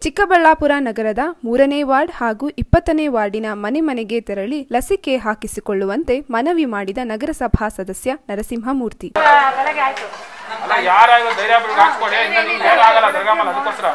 ಚಿಕ್ಕಬಳ್ಳಾಪುರ ನಗರದ ಮೂರನೇ ವಾರ್ಡ್ ಹಾಗೂ ಇಪ್ಪತ್ತನೇ ವಾರ್ಡಿನ ಮನೆ ಮನೆಗೆ ತೆರಳಿ ಲಸಿಕೆ ಹಾಕಿಸಿಕೊಳ್ಳುವಂತೆ ಮನವಿ ಮಾಡಿದ ನಗರಸಭಾ ಸದಸ್ಯ ನರಸಿಂಹಮೂರ್ತಿ ಅಲ್ಲ ಯಾರಾಗ ಧೈರ್ಯ ಬಿಟ್ಟು ಹಾಕ್ಸ್ಕೊಡಿ ಇನ್ನು ನಿಮ್ಗೆ ಏನಾಗಲ್ಲ ದರ್ಗಾಮಲ್ಲ ಅದಕ್ಕೋಸ್ಕರ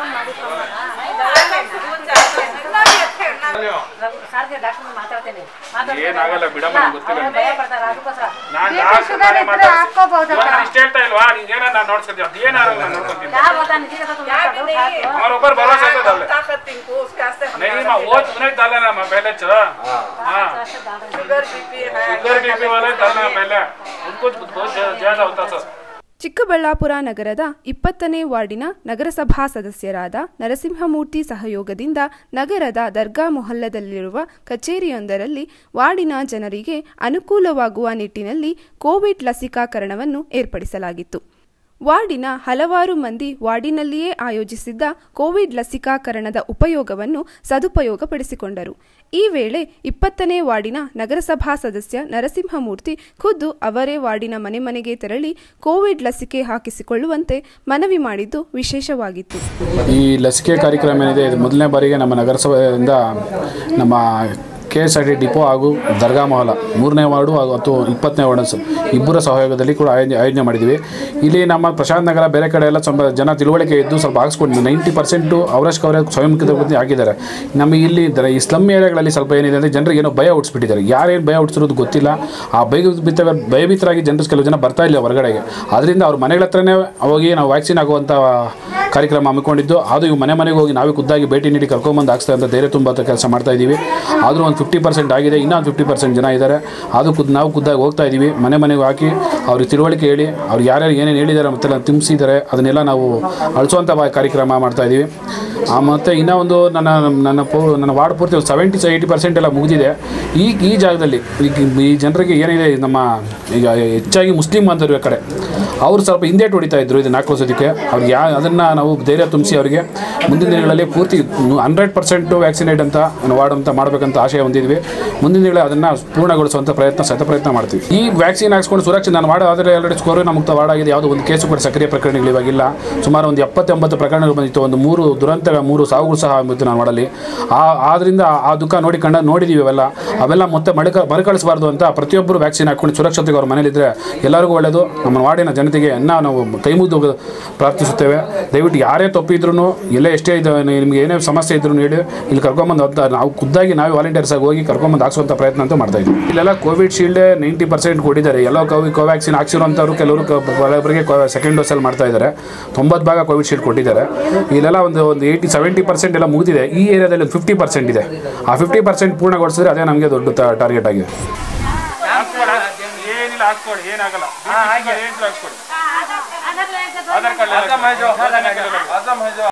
ಅಯ್ಯೋ, ಸಾರಿಗೆ ಡಾಕ್ಟರ್ ಮಾತಾಡ್ತೇನೆ ಏನಾಗಲ್ಲ ಬಿಡಮ್ಮ ನಂಗ್ ಗೊತ್ತಿಲ್ಲ ಭಯ ಪಡ್ತಾರೆ ಅದಕ್ಕೋಸ್ಕರ ನಾನ್ ಡಾಕ್ಟರ್ ತಾನೇ ಮಾತಾಡ್ತೀನಿ. ಇವಾಗ ನಾನು ಇಷ್ಟ ಹೇಳ್ತಾ ಇಲ್ವಾ ನಿಂಗೆ ಏನೋ ನಾನು ನೋಡ್ಸ್ಕೊತೀನಿ ಅದು ಏನಾಗಲ್ಲ ನಾನು ನೋಡ್ಕೊಂತೀನಿ ಯಾವ ಹೋದ ನಿಧಿಗೆ ತಗೊಂಡು ಮಾತಾಡು, ಸಾಕು. हमारे ऊपर भरोसा है तो डाल ले। ताकत इनको उसके वास्ते हम नहीं माँ वो तूने डाला ना मैं पहले चला हाँ शुगर बीपी है शुगर बीपी वाले डालना पहले उनको बहुत ज्यादा होता सर ಚಿಕ್ಕಬಳ್ಳಾಪುರ ನಗರದ ಇಪ್ಪತ್ತನೇ ವಾರ್ಡಿನ ನಗರಸಭಾ ಸದಸ್ಯರಾದ ನರಸಿಂಹಮೂರ್ತಿ ಸಹಯೋಗದಿಂದ ನಗರದ ದರ್ಗಾ ಮೊಹಲ್ಲದಲ್ಲಿರುವ ಕಚೇರಿಯೊಂದರಲ್ಲಿ ವಾರ್ಡಿನ ಜನರಿಗೆ ಅನುಕೂಲವಾಗುವ ನಿಟ್ಟಿನಲ್ಲಿ ಕೋವಿಡ್ ಲಸಿಕಾಕರಣವನ್ನು ಏರ್ಪಡಿಸಲಾಗಿತ್ತು ವಾರ್ಡಿನ ಹಲವಾರು ಮಂದಿ ವಾರ್ಡಿನಲ್ಲಿಯೇ ಆಯೋಜಿಸಿದ್ದ ಕೋವಿಡ್ ಲಸಿಕಾಕರಣದ ಉಪಯೋಗವನ್ನು ಸದುಪಯೋಗಪಡಿಸಿಕೊಂಡರು ಈ ವೇಳೆ ಇಪ್ಪತ್ತನೇ ವಾರ್ಡಿನ ನಗರಸಭಾ ಸದಸ್ಯ ನರಸಿಂಹಮೂರ್ತಿ ಖುದ್ದು ಅವರೇ ವಾರ್ಡಿನ ಮನೆ ಮನೆಗೆ ತೆರಳಿ ಕೋವಿಡ್ ಲಸಿಕೆ ಹಾಕಿಸಿಕೊಳ್ಳುವಂತೆ ಮನವಿ ಮಾಡಿದ್ದು ವಿಶೇಷವಾಗಿತ್ತು ಈ ಲಸಿಕೆ ಕಾರ್ಯಕ್ರಮ ಏನಿದೆ ಇದು ಮೊದಲನೇ ಬಾರಿಗೆ ನಮ್ಮ ನಗರಸಭೆಯಿಂದ ನಮ್ಮ K S R T depot ಹಾಗೂ ದರ್ಗಾ ಮಹಲ ಮೂರನೇ ವಾರ್ಡು ಹಾಗೂ ಮತ್ತು ಇಪ್ಪತ್ತನೇ ವಾರ್ಡ್ ಸ- ಇಬ್ಬರ ಸಹಯೋಗದಲ್ಲಿ ಕೂಡ ಆಯೋಜನೆ ಆಯೋಜನೆ ಮಾಡಿದ್ದೀವಿ ಇಲ್ಲಿ ನಮ್ಮ ಪ್ರಶಾಂತ್ ನಗರ ಬೇರೆ ಕಡೆ ಎಲ್ಲ ಸ್ವಲ್ಪ ಜನ ತಿಳುವಳಿಕೆ ಇದ್ದು ಸ್ವಲ್ಪ ಹಾಕ್ಸ್ಕೊಂಡು ನೈಂಟಿ ಪರ್ಸೆಂಟು ಅವರಷ್ಟು ಕವರೇಜ್ ಸ್ವಯಂ ಕೃತಜ್ಞತೆ ಆಗಿದ್ದಾರೆ ನಮಗೆ ಇಲ್ಲಿ ದ- ಈ ಸ್ಲಮ್ ಏರಿಯಾಗಳಲ್ಲಿ ಸ್ವಲ್ಪ ಏನಿದೆ ಅಂದರೆ ಜನರಿಗೆ ಏನೋ ಭಯ ಹುಟ್ಟಿಸ್ಬಿಟ್ಟಿದ್ದಾರೆ ಯಾರೇನು ಭಯ ಹುಟ್ಟಿಸಿರೋದು ಗೊತ್ತಿಲ್ಲ ಆ ಭಯಭೀತ ಭಯಭೀತರಾಗಿ ಜನರು ಕೆಲವು ಜನ ಬರ್ತಾ ಇಲ್ಲ ಹೊರಗಡೆಗೆ ಅದರಿಂದ ಅವ್ರ ಮನೆಗಳ ಹತ್ರನೇ ಹೋಗಿ ನಾವು ವ್ಯಾಕ್ಸಿನ್ ಆಗುವಂಥ ಕಾರ್ಯಕ್ರಮ ಹಮ್ಮಿಕೊಂಡಿದ್ದು ಅದು ಇವು ಮನೆ ಮನೆಗೆ ಹೋಗಿ ನಾವೇ ಖುದ್ದಾಗಿ ಭೇಟಿ ನೀಡಿ ಕರ್ಕೊಂಬಂದು ಹಾಕ್ಸ್ತಾ ಅಂತ ಧೈರ್ಯ ತುಂಬ ಕೆಲಸ ಮಾಡ್ತಾ ಇದ್ದೀವಿ ಆದರೂ ಒಂದು ಫಿಫ್ಟಿ ಪರ್ಸೆಂಟ್ ಆಗಿದೆ ಇನ್ನೂ ಒಂದು ಫಿಫ್ಟಿ ಪರ್ಸೆಂಟ್ ಜನ ಇದ್ದಾರೆ ಅದು ಖುದ್ದು ನಾವು ಖುದ್ದಾಗಿ ಹೋಗ್ತಾ ಇದ್ದೀವಿ ಮನೆ ಮನೆಗೆ ಹಾಕಿ ಅವ್ರಿಗೆ ತಿಳುವಳಿಕೆ ಹೇಳಿ ಅವ್ರು ಯಾರ್ಯಾರು ಏನೇನು ಹೇಳಿದ್ದಾರೆ ಮತ್ತೆಲ್ಲ ತುಂಬಿಸಿದ್ದಾರೆ ಅದನ್ನೆಲ್ಲ ನಾವು ಅಳಿಸುವಂಥ ಬಾ- ಕಾರ್ಯಕ್ರಮ ಮಾಡ್ತಾ ಇದ್ದೀವಿ ಆ, ಮತ್ತು ಇನ್ನೂ ಒಂದು ನನ್ನ ನನ್ನ ಪೂ ನನ್ನ ವಾರ್ಡ್ ಪೂರ್ತಿ ಸೆವೆಂಟಿ ಏಯ್ಟಿ ಪರ್ಸೆಂಟ್ ಎಲ್ಲ ಮುಗಿದಿದೆ ಈ ಈ ಜಾಗದಲ್ಲಿ ಈಗ ಈ ಜನರಿಗೆ ಏನಿದೆ ನಮ್ಮ ಈಗ ಹೆಚ್ಚಾಗಿ ಮುಸ್ಲಿಂ ಬಾಂಧವರು ಕಡೆ ಅವರು ಸ್ವಲ್ಪ ಹಿಂದೇಟು ಹೊಡಿತಾ ಇದ್ರು ಇದನ್ನ ಹಾಕೋಸೋದಕ್ಕೆ ಅವ್ರಿಗೆ ಯಾ ಅದನ್ನು ನಾವು ಧೈರ್ಯ ತುಂಬಿಸಿ ಅವರಿಗೆ ಮುಂದಿನ ದಿನಗಳಲ್ಲಿ ಪೂರ್ತಿ ಹಂಡ್ರೆಡ್ ಪರ್ಸೆಂಟು ವ್ಯಾಕ್ಸಿನೇಟ್ ಅಂತ ವಾರ್ಡ್ ಅಂತ ಮಾಡಬೇಕಂತ ಆಶಯ ಹೊಂದಿದ್ವಿ ಮುಂದಿನ ದಿನಗಳಲ್ಲಿ ಅದನ್ನು ಪೂರ್ಣಗೊಳಿಸುವಂಥ ಪ್ರಯತ್ನ ಸತ ಪ್ರಯತ್ನ ಮಾಡ್ತೀವಿ ಈ ವ್ಯಾಕ್ಸಿನ್ ಹಾಕ್ಸ್ಕೊಂಡು ಸುರಕ್ಷಿತ ನಾನು ವಾರ್ಡ್ ಆದರೆ ಆಲ್ರೆಡಿ ಕೊರೋನಾ ಮುಕ್ತ ವಾರ್ಡ್ ಆಗಿದೆ ಯಾವುದೋ ಒಂದು ಕೇಸು ಕೂಡ ಸಕ್ರಿಯ ಪ್ರಕರಣಗಳು ಇವಾಗಿಲ್ಲ ಸುಮಾರು ಒಂದು ಎಪ್ಪತ್ತೊಂಬತ್ತು ಪ್ರಕರಣಗಳು ಬಂದಿತ್ತು ಒಂದು ಮೂರು ದುರಂತ ಮೂರು ಸಾವುಗಳು ಸಹ ಆಗಿತ್ತು ನಾನು ಮಾಡಲಿ ಆ ಆದ್ದರಿಂದ ಆ ದುಃಖ ನೋಡಿ ಕಂಡ ನೋಡಿದ್ದೀವಿ ಅವೆಲ್ಲ ಅವೆಲ್ಲ ಮತ್ತೆ ಮರುಕ ಮರುಕಳಿಸಬಾರ್ದು ಅಂತ ಪ್ರತಿಯೊಬ್ಬರು ವ್ಯಾಕ್ಸಿನ್ ಹಾಕ್ಕೊಂಡು ಸುರಕ್ಷತೆಗೆ ಅವ್ರ ಮನೇಲಿದ್ದರೆ ಎಲ್ಲರಿಗೂ ಒಳ್ಳೆಯದು ನಮ್ಮ ವಾರ್ಡಿನ ಜನತೆಗೆ ಅನ್ನ ನಾವು ಕೈ ಮುಗಿದು ಪ್ರಾರ್ಥಿಸುತ್ತೇವೆ ದಯವಿಟ್ಟು ಯಾರೇ ತಪ್ಪಿದ್ರು ಎಲ್ಲೇ ಎಷ್ಟೇ ಇದು ನಿಮಗೆ ಏನೇ ಸಮಸ್ಯೆ ಇದ್ರೂ ಹೇಳಿ ಇಲ್ಲಿ ಕರ್ಕೊಂಬಂದು ಅಂತ ನಾವು ಖುದ್ದಾಗಿ ನಾವೇ ವಾಲಂಟಿಯರ್ಸ್ ಆಗಿ ಹೋಗಿ ಕರ್ಕೊಂಬಂದು ಹಾಕ್ಸುವಂಥ ಪ್ರಯತ್ನ ಅಂತೂ ಮಾಡ್ತಾ ಇದ್ದೀವಿ ಇಲ್ಲೆಲ್ಲ ಕೋವಿಡ್ ಶೀಲ್ಡೇ ನೈಂಟಿ ಪರ್ಸೆಂಟ್ ಕೊಟ್ಟಿದ್ದಾರೆ ಎಲ್ಲ ಕೋವಿ ಕೋವ್ಯಾಕ್ಸಿನ್ ಹಾಕ್ಸಿರೋಂಥವ್ರು ಕೆಲವರು ಕೆಲವರಿಗೆ ಸೆಕೆಂಡ್ ಡೋಸಲ್ಲಿ ಮಾಡ್ತಾ ಇದ್ದಾರೆ ತೊಂಬತ್ತು ಭಾಗ ಕೋವಿಡ್ ಶೀಲ್ಡ್ ಕೊಟ್ಟಿದ್ದಾರೆ ಇಲ್ಲೆಲ್ಲ ಒಂದು ಒಂದು ಏಯ್ಟಿ ಸೆವೆಂಟಿ ಪರ್ಸೆಂಟ್ ಎಲ್ಲ ಮುಗಿದಿದೆ ಈ ಏರಿಯಾದಲ್ಲಿ ಒಂದು ಫಿಫ್ಟಿ ಪರ್ಸೆಂಟ್ ಇದೆ ಆ ಫಿಫ್ಟಿ ಪರ್ಸೆಂಟ್ ಪೂರ್ಣಗೊಳಿಸಿದ್ರೆ ಅದೇ ನಮಗೆ ದೊಡ್ಡ ಟಾರ್ಗೆಟ್ ಆಗಿದೆ ಹಾಕ್ಸ್ಕೊಡಿ ಏನಿಲ್ಲ ಹಾಕ್ಸ್ಕೊಡಿ ಏನಾಗಲ್ಲ ಏನಿಲ್ಲ ಹಾಕ್ಸ್ಕೊಡಿ ಆಧಾರ್ ಕಾರ್ಡ್